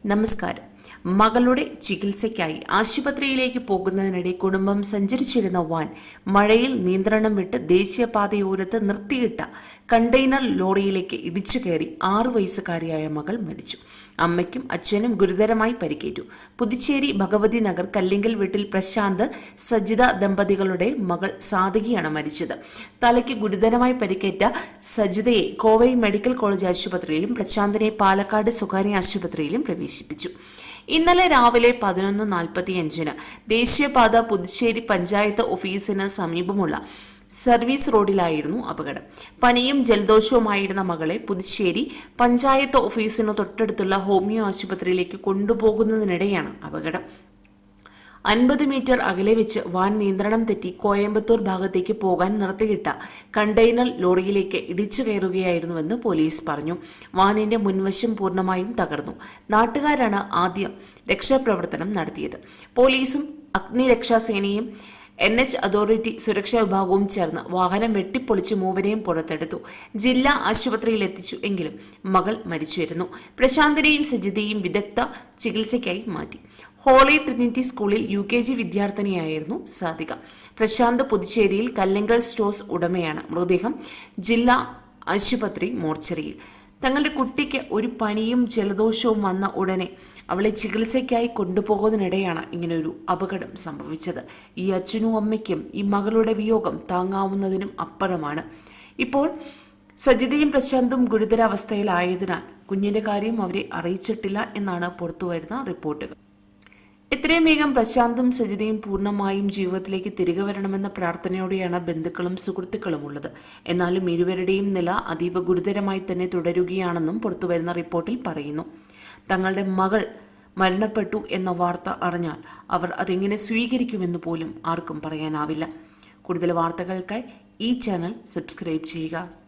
നമസ്കാരം മകളുടെ ചികിത്സയ്ക്കായി ആശുപത്രിയിലേക്ക് പോകുന്നതിനിടെ കുടുംബം സഞ്ചരിച്ചിരുന്ന വാൻ മഴയിൽ നിയന്ത്രണം വിട്ട് ദേശീയപാതയോരത്ത് നിർത്തിയിട്ട കണ്ടെയ്നർ ലോറിയിലേക്ക് ഇടിച്ചു കയറി ആറു വയസ്സുകാരിയായ മകൾ മരിച്ചു അമ്മയ്ക്കും അച്ഛനും ഗുരുതരമായി പരിക്കേറ്റു പുതുച്ചേരി ഭഗവതി നഗർ കല്ലിങ്കൽ വീട്ടിൽ പ്രശാന്ത് സജിത ദമ്പതികളുടെ മകൾ സാധകിയാണ് മരിച്ചത് തലയ്ക്ക് ഗുരുതരമായി പരിക്കേറ്റ സജിതയെ കോവൈ മെഡിക്കൽ കോളേജ് ആശുപത്രിയിലും പ്രശാന്തിനെ പാലക്കാട് സ്വകാര്യ ആശുപത്രിയിലും പ്രവേശിപ്പിച്ചു ഇന്നലെ രാവിലെ പതിനൊന്ന് നാൽപ്പത്തിയഞ്ചിന് ദേശീയപാത പുതുച്ചേരി പഞ്ചായത്ത് ഓഫീസിന് സമീപമുള്ള സർവീസ് റോഡിലായിരുന്നു അപകടം പനിയും ജലദോഷവുമായിരുന്ന മകളെ പുതുച്ചേരി പഞ്ചായത്ത് ഓഫീസിന് തൊട്ടടുത്തുള്ള ഹോമിയോ ആശുപത്രിയിലേക്ക് കൊണ്ടുപോകുന്നതിനിടെയാണ് അപകടം അൻപത് മീറ്റർ അകലെ വെച്ച് വാൻ നിയന്ത്രണം തെറ്റി കോയമ്പത്തൂർ ഭാഗത്തേക്ക് പോകാൻ നിർത്തിയിട്ട കണ്ടെയ്നർ ലോറിയിലേക്ക് ഇടിച്ചു കയറുകയായിരുന്നുവെന്ന് പോലീസ് പറഞ്ഞു വാനിന്റെ മുൻവശം പൂർണ്ണമായും തകർന്നു നാട്ടുകാരാണ് ആദ്യം രക്ഷാപ്രവർത്തനം നടത്തിയത് പോലീസും അഗ്നിരക്ഷാസേനയും എൻ എച്ച് അതോറിറ്റി സുരക്ഷാ വിഭാഗവും ചേർന്ന് വാഹനം വെട്ടിപ്പൊളിച്ച് മൂവരെയും പുറത്തെടുത്തു ജില്ലാ ആശുപത്രിയിൽ എത്തിച്ചു എങ്കിലും മകൾ മരിച്ചുവരുന്നു പ്രശാന്തിനെയും സജിതയും വിദഗ്ധ ചികിത്സയ്ക്കായി മാറ്റി ഹോളി ട്രിനിറ്റി സ്കൂളിൽ യു കെ ജി വിദ്യാർത്ഥിനിയായിരുന്നു സാധിക പ്രശാന്ത് പുതുച്ചേരിയിൽ കല്ലിങ്കൽ സ്റ്റോഴ്സ് ഉടമയാണ് മൃതദേഹം ജില്ലാ ആശുപത്രി മോർച്ചറിയിൽ തങ്ങളുടെ കുട്ടിക്ക് ഒരു പനിയും ജലദോഷവും വന്ന ഉടനെ അവളെ ചികിത്സയ്ക്കായി കൊണ്ടുപോകുന്നതിനിടെയാണ് ഇങ്ങനൊരു അപകടം സംഭവിച്ചത് ഈ അച്ഛനും അമ്മയ്ക്കും ഈ മകളുടെ വിയോഗം താങ്ങാവുന്നതിനും അപ്പുറമാണ് ഇപ്പോൾ സജിതയും പ്രശാന്തും ഗുരുതരാവസ്ഥയിലായതിനാൽ കുഞ്ഞിന്റെ കാര്യം അവരെ അറിയിച്ചിട്ടില്ല എന്നാണ് പുറത്തുവരുന്ന റിപ്പോർട്ടുകൾ എത്രയും വേഗം പ്രശാന്തും സജിതയും പൂർണ്ണമായും ജീവിതത്തിലേക്ക് തിരികെ വരണമെന്ന പ്രാർത്ഥനയോടെയാണ് ബന്ധുക്കളും സുഹൃത്തുക്കളും ഉള്ളത് എന്നാലും ഇരുവരുടെയും നില അതീവ ഗുരുതരമായി തന്നെ തുടരുകയാണെന്നും പുറത്തുവരുന്ന റിപ്പോർട്ടിൽ പറയുന്നു തങ്ങളുടെ മകൾ മരണപ്പെട്ടു എന്ന വാർത്ത അറിഞ്ഞാൽ അവർ അതെങ്ങനെ സ്വീകരിക്കുമെന്ന് പോലും ആർക്കും പറയാനാവില്ല കൂടുതൽ വാർത്തകൾക്കായി ഈ ചാനൽ സബ്സ്ക്രൈബ് ചെയ്യുക